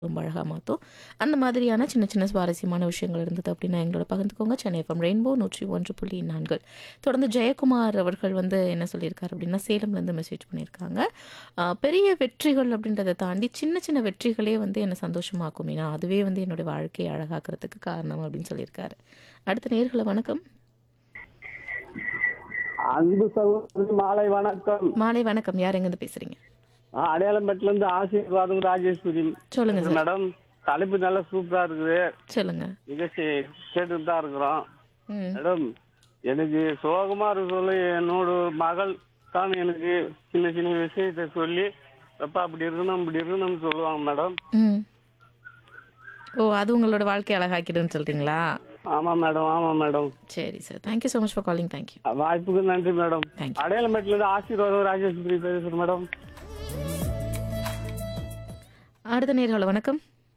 ரொம்ப அழகா மாத்தும். அந்த மாதிரியான சின்ன சின்ன சுவாரஸ்யமான விஷயங்கள் இருந்தது அப்படின்னா எங்களோட பகிர்ந்துக்கோங்க. சென்னை எஃப்எம் ரெயின்போ 101.4 தொடர்ந்து ஜெயக்குமார் அவர்கள் வந்து என்ன சொல்லியிருக்காரு அப்படின்னா, சேலம்லேருந்து மெசேஜ் பண்ணியிருக்காங்க. அ பெரிய வெற்றிகள் அப்படின்றத தாண்டி சின்ன சின்ன வெற்றிகளே வந்து என்ன சந்தோஷமாக்கும். ஏன்னா, அதுவே வந்து என்னுடைய வாழ்க்கைய அழகாக்குறதுக்கு காரணம் அப்படின்னு சொல்லியிருக்காரு. அடுத்த நேயர்கள வணக்கம். அன்பு சகோதரி மாலை வணக்கம் மாலை வணக்கம். யார் எங்கேருந்து பேசுறீங்க? ஆ, அடையாளம்பேட்டில இருந்து ஆசீர்வாதம் ராஜேஸ்வரி சொல்லுங்க சார். மேடம் தலைப்பு நல்லா சூப்பரா இருக்குது சொல்லுங்க. நிகழ்ச்சி கேட்டுட்டு தான் இருக்கிறோம் ம். மேடம் எனக்கு சோகமா இருக்க சொல்லி என்னோட மகள் தான் எனக்கு சின்ன சின்ன விஷயத்தை சொல்லி அப்பா அப்படி இருக்கணும் இப்படி இருக்கணும்னு சொல்லுவாங்க மேடம் ம். ஓ! அது உங்களோட வாழ்க்கைய அழகாக்கிடுன்னு சொல்றீங்களா? ஆமா மேடம் ஆமா மேடம் சரி sir. Thank you so much for calling. Thank you. வாய்ப்புக்கு நன்றி மேடம் Thank you. அடையாளம்பேட்டில இருந்து ஆசீர்வாதம் ராஜேஸ்வரி பேசுறேன் மேடம் அடுத்த நேயர்கள வணக்கம்.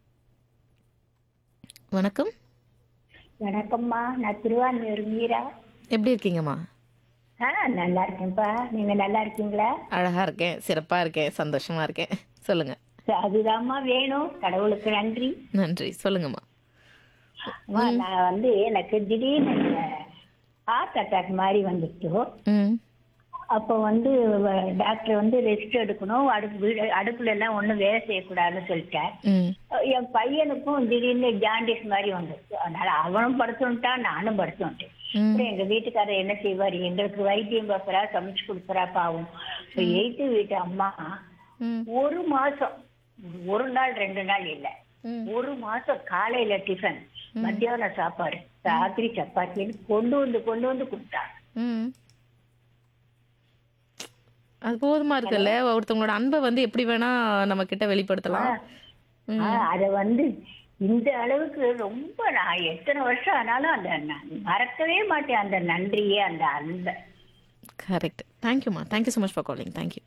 வணக்கம். வணக்கம்மா நான் திருவான்மையூர் மீரா எப்படி இருக்கீங்கம்மா? ஆ நல்லா இருக்கேன்ப்பா நீங்க நல்லா இருக்கீங்களா அழகா இருக்கேன். சிறப்பா இருக்கேன். சந்தோஷமா இருக்கேன். சொல்லுங்க. ச- அதுதாம்மா வேணும் கடவுளுக்கு நன்றி நன்றி. சொல்லுங்கம்மா. அம்மா, நான் வந்து எனக்கு திடீர்னு ஹார்ட் அட்டாக் மாதிரி வந்துச்சு ம். அப்போ வந்து வ- டாக்டர் வந்து ரெஸ்ட் எடுக்கணும் அடுப்பு வீடு அடுப்புல எல்லாம் ஒன்றும் வேலை செய்யக்கூடாதுன்னு சொல்லிட்டார் ம். என் பையனுக்கும் திடீர்னு ஜாண்டிஸ் மாதிரி வந்துச்சு அதனால அவனும் படுத்துட்டான் நானும் படுத்துட்டேன் ம். அப்புறம் எங்க வீட்டுக்காரர் என்ன செய்வாரு எங்களுக்கு வைத்தியம் பார்க்கறா சமைச்சு கொடுக்குறா பாவம் இப்ப எய்த்து வீட்டு அம்மா ம். ஒரு மாசம் ஒரு நாள் ரெண்டு நாள் இல்ல ம். ஒரு மாசம் காலையில டிஃபன் மத்தியானம் சாப்பாடு ராத்திரி சப்பாத்தின்னு கொண்டு வந்து கொண்டு வந்து கொடுத்தாங்க ம். அது போதுமா இருக்குல்ல ஒருத்தவங்களோட அன்பை வந்து எப்படி வேணா நம்ம கிட்ட வெளிப்படுத்தலாம் ஆ, அத வந்து இந்த அளவுக்கு ரொம்ப நான் எத்தனை வருஷம் ஆனாலும் அந்த நான் மறக்கவே மாட்டேன் அந்த நன்றியே அந்த அன்பை கரெக்ட் தேங்க்யூம்மா thank you so much for calling thank you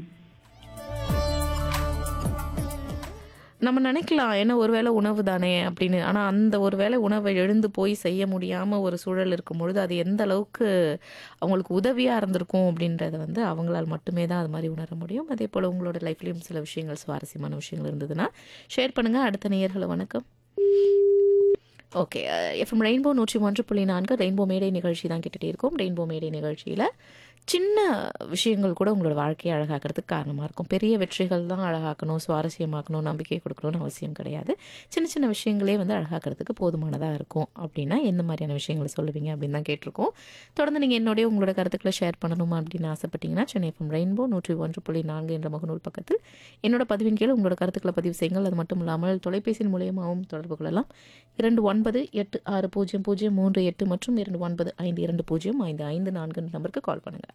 நம்ம நினைக்கலாம் என்ன ஒருவேளை உணவு தானே அப்படின்னு ஆனால் அந்த ஒரு வேளை உணவை எழுந்து போய் செய்ய முடியாமல் ஒரு சூழல் இருக்கும் பொழுது அது எந்த அளவுக்கு அவங்களுக்கு உதவியாக இருந்திருக்கும் அப்படின்றத வந்து அவங்களால் மட்டுமே தான் அது மாதிரி உணர முடியும் அதே போல் உங்களோட லைஃப்லேயும் சில விஷயங்கள் சுவாரஸ்யமான விஷயங்கள் இருந்ததுன்னா ஷேர் பண்ணுங்கள் அடுத்த நேயர்களை வணக்கம் ஓகே எஃப்எம் ரெயின்போ நூற்றி ஒன்று புள்ளி நான்கு ரெயின்போ மேடை நிகழ்ச்சி தான் கேட்டுகிட்டே இருக்கோம் ரெயின்போ மேடை நிகழ்ச்சியில் சின்ன விஷயங்கள் கூட உங்களோட வாழ்க்கையை அழகாக்கிறதுக்கு காரணமாக இருக்கும் பெரிய வெற்றிகள் தான் அழகாக்கணும் சுவாரஸ்யமாக்கணும் நம்பிக்கை கொடுக்கணும்னு அவசியம் கிடையாது சின்ன சின்ன விஷயங்களே வந்து அழகாக்கிறதுக்கு போதுமானதாக இருக்கும் அப்படின்னா எந்த மாதிரியான விஷயங்களை சொல்லுவீங்க அப்படின்னு தான் கேட்டிருக்கோம் தொடர்ந்து நீங்கள் என்னுடைய உங்களோட கருத்துக்களை ஷேர் பண்ணணுமா அப்படின்னு ஆசைப்பட்டீங்கன்னா சென்னை எஃப்எம் ரெயின்போ நூற்றி ஒன்று புள்ளி நான்கு என்ற முகநூல் பக்கத்தில் என்னோட பதிவின் கீழ் உங்களோட கருத்துக்களை பதிவு செய்யுங்கள் அது மட்டும் இல்லாமல் தொலைபேசியின் மூலியமாகவும் தொடர்பு கொள்ளலாம் இரண்டு ஒன்பது எட்டு ஆறு பூஜ்ஜியம் பூஜ்ஜியம் மூன்று எட்டு மற்றும் இரண்டு ஒன்பது ஐந்து இரண்டு பூஜ்ஜியம் ஐந்து ஐந்து நான்கு நம்பருக்கு கால் பண்ணுங்கள்